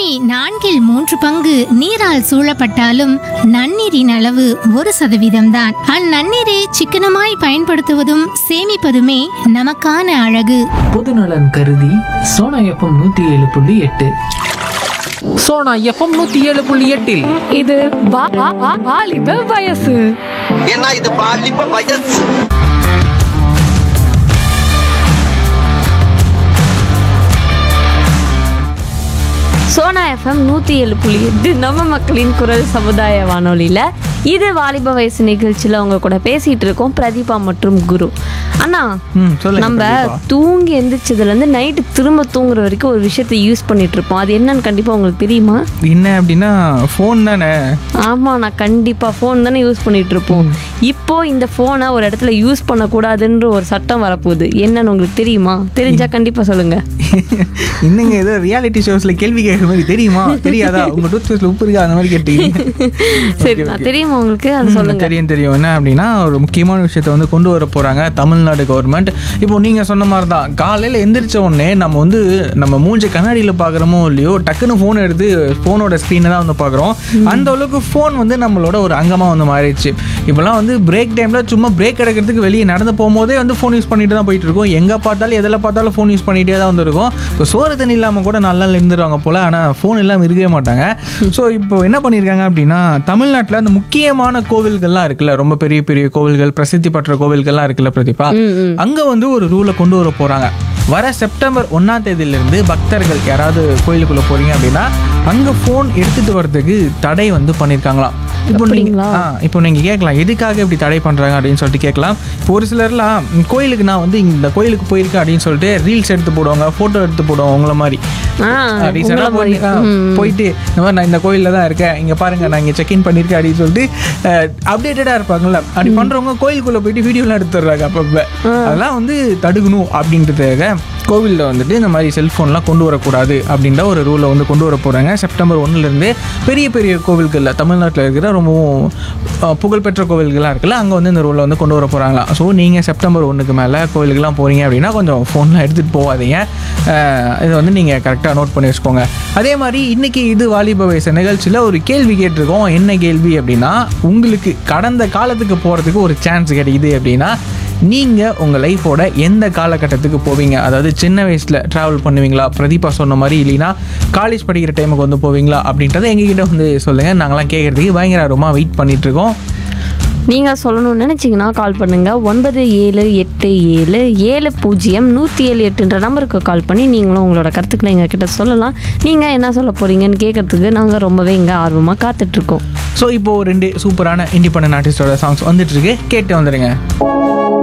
நான்கில் மூன்று பங்கு நீரால் சூழப்பட்டாலும் நன்னீரின் அளவு ஒரு சதவீதம்தான் அந்நன்னீரை சிக்கனமாய் பயன்படுத்துவதும் சேமிப்பதுமே நமக்கான அழகு பொதுநலன் கருதி சோனா எஃப்எம் நூத்தி ஏழு புள்ளி எட்டு சோனா எஃப்எம் நூத்தி ஏழு புள்ளி எட்டில் இது வா- வா- வா- வாலிப வயசு ஏன்னா இது பாலிப்ப வயசு சோனா எஃப்எம் நூற்றி ஏழு புள்ளி எட்டு நம்ம மக்களின் குரல் சமுதாய வானொலியில் இது வாலிப வயசு நிகழ்ச்சியில் அவங்க கூட பேசிட்டு இருக்கோம் பிரதீபா மற்றும் குரு அண்ணா ம், சொல்லுங்க நம்ம பிரதீபா. தூங்கி எந்திரிச்சதுலேருந்து நைட்டு திரும்ப தூங்குற வரைக்கும் ஒரு விஷயத்தை யூஸ் பண்ணிட்டு இருப்போம் அது என்னன்னு கண்டிப்பாக உங்களுக்கு தெரியுமா என்ன அப்படின்னா ஃபோன் தானே ஆமாம் நான் கண்டிப்பாக ஃபோன் தானே யூஸ் பண்ணிட்டு இருப்போம் இப்போ இந்த ஃபோனை ஒரு இடத்துல யூஸ் பண்ணக்கூடாதுன்ற ஒரு சட்டம் வரப்போகுது என்னன்னு உங்களுக்கு தெரியுமா தெரிஞ்சா கண்டிப்பாக சொல்லுங்க இன்னுங்க ஏதோ ரியாலிட்டி ஷோஸ்ல கேள்வி கேட்குற மாதிரி தெரியுமா தெரியாதா உங்க டூத் பேஸ்ட்ல உப்பு இருக்கா அந்த மாதிரி கேட்டீங்க சரி நான் தெரியுமா உங்களுக்கு அது ம், சொல்லுங்க தெரியும் தெரியும் என்ன அப்படின்னா ஒரு முக்கியமான விஷயத்தை வந்து கொண்டு வர போறாங்க தமிழ்நாடு கவர்மெண்ட் இப்போ நீங்க சொன்ன மாதிரி தான் காலையில எந்திரிச்ச உடனே நம்ம வந்து நம்ம மூஞ்ச கண்ணாடியில பாக்குறோமோ இல்லையோ டக்குன்னு ஃபோன் எடுத்து ஃபோனோட ஸ்க்ரீனை தான் வந்து பார்க்குறோம் அந்த அளவுக்கு ஃபோன் வந்து நம்மளோட ஒரு அங்கமா வந்து மாறிடுச்சு இப்போலாம் வந்து பிரேக் டைம்ல சும்மா பிரேக் எடுக்கிறதுக்கு வெளியே நடந்து போகும்போதே வந்து ஃபோன் யூஸ் பண்ணிட்டு தான் போயிட்டு இருக்கோம் எங்க பார்த்தாலும் எதில் பார்த்தாலும் ஃபோன் யூஸ் பண்ணிட்டே தான் வந்து இருக்கும் இப்போ சோறு தண்ணி இல்லாமல் கூட நல்ல நாள் இருந்துருவாங்க போல ஆனால் ஃபோன் இல்லாமல் இருக்கவே மாட்டாங்க ஸோ இப்போ என்ன பண்ணியிருக்காங்க அப்படின்னா தமிழ்நாட்டில் அந்த முக்கியமான கோவில்கள்லாம் இருக்குல்ல ரொம்ப பெரிய பெரிய கோவில்கள் பிரசித்தி பெற்ற கோவில்கள்லாம் இருக்குல்ல பிரதீபா அங்கே வந்து ஒரு ரூலை கொண்டு வர போகிறாங்க வர செப்டம்பர் ஒன்றாம் தேதியிலிருந்து பக்தர்கள் யாராவது கோயிலுக்குள்ளே போறீங்க அப்படின்னா அங்கே ஃபோன் எடுத்துகிட்டு வர்றதுக்கு தடை வந்து பண்ணியிருக்காங்களாம் இப்போ நீங்க ஆ இப்போ நீங்கள் கேட்கலாம் எதுக்காக இப்படி தடை பண்ணுறாங்க அப்படின்னு சொல்லிட்டு கேட்கலாம் இப்போ ஒரு சிலர்லாம் ம், கோயிலுக்கு நான் வந்து இந்த கோயிலுக்கு போயிருக்கேன் அப்படின்னு சொல்லிட்டு ரீல்ஸ் எடுத்து போடுவாங்க ஃபோட்டோ எடுத்து போடுவாங்க உங்களை மாதிரி ஆ, ரீசெண்டாக உங்களை போய் மாதிரி. ஆ, போயிட்டு இந்த மாதிரி நான் இந்த கோயிலில் தான் இருக்கேன் இங்கே பாருங்க நான் இங்கே செக்இன் பண்ணியிருக்கேன் அப்படின்னு சொல்லிட்டு அப்டேட்டடாக இருப்பாங்கல்ல அப்படி பண்ணுறவங்க கோயிலுக்குள்ளே போயிட்டு வீடியோலாம் எடுத்துடுறாங்க அப்பப்போ அதெல்லாம் வந்து தடுக்கணும் அப்படின்றதுக்காக கோவிலில் வந்துட்டு இந்த மாதிரி செல்ஃபோன்லாம் கொண்டு வரக்கூடாது அப்படின்ற ஒரு ரூலை வந்து கொண்டு வர போகிறாங்க செப்டம்பர் ஒன்றுலேருந்து பெரிய பெரிய கோவில்களில் தமிழ்நாட்டில் இருக்கிற ரொம்பவும் அஹ், புகழ்பெற்ற கோவில்கள்லாம் இருக்குல்ல அங்கே வந்து இந்த ரூலை வந்து கொண்டு வர போகிறாங்களா ஸோ நீங்கள் செப்டம்பர் ஒன்றுக்கு மேலே கோவிலுக்கெல்லாம் போகிறீங்க அப்படின்னா கொஞ்சம் ஃபோன்லாம் எடுத்துகிட்டு போகாதீங்க அஹ், இது வந்து நீங்கள் கரெக்டாக நோட் பண்ணி வச்சுக்கோங்க அதே மாதிரி இன்னைக்கு இது வாலிப வயசு நிகழ்ச்சியில் ஒரு கேள்வி கேட்டிருக்கோம் என்ன கேள்வி அப்படின்னா உங்களுக்கு கடந்த காலத்துக்கு போகிறதுக்கு ஒரு சான்ஸ் கிடைக்குது அப்படின்னா நீங்கள் உங்கள் லைஃபோட எந்த காலகட்டத்துக்கு போவீங்க அதாவது சின்ன வயசில் ட்ராவல் பண்ணுவீங்களா பிரதீபா சொன்ன மாதிரி இல்லைன்னா காலேஜ் படிக்கிற டைமுக்கு வந்து போவீங்களா அப்படின்றத எங்ககிட்ட வந்து சொல்லுங்கள் நாங்களாம் கேட்குறதுக்கு பயங்கர ஆர்வமாக வெயிட் பண்ணிகிட்ருக்கோம் நீங்க சொல்லணும்னு நினைச்சீங்கன்னா கால் பண்ணுங்க ஒன்பது ஏழு எட்டு ஏழு ஏழு பூஜ்ஜியம் நூற்றி ஏழு எட்டுன்ற நம்பருக்கு கால் பண்ணி நீங்களும் உங்களோட கருத்துக்களை எங்க கிட்ட சொல்லலாம் நீங்க என்ன சொல்ல போறீங்கன்னு கேட்கறதுக்கு நாங்க ரொம்பவே இங்க ஆர்வமா காத்துட்டு இருக்கோம் ஸோ இப்போ ரெண்டு சூப்பரான இண்டிபெண்டன்ட் ஆர்டிஸ்டோட சாங்ஸ் வந்துட்டு இருக்கு கேட்டு வந்துடுங்க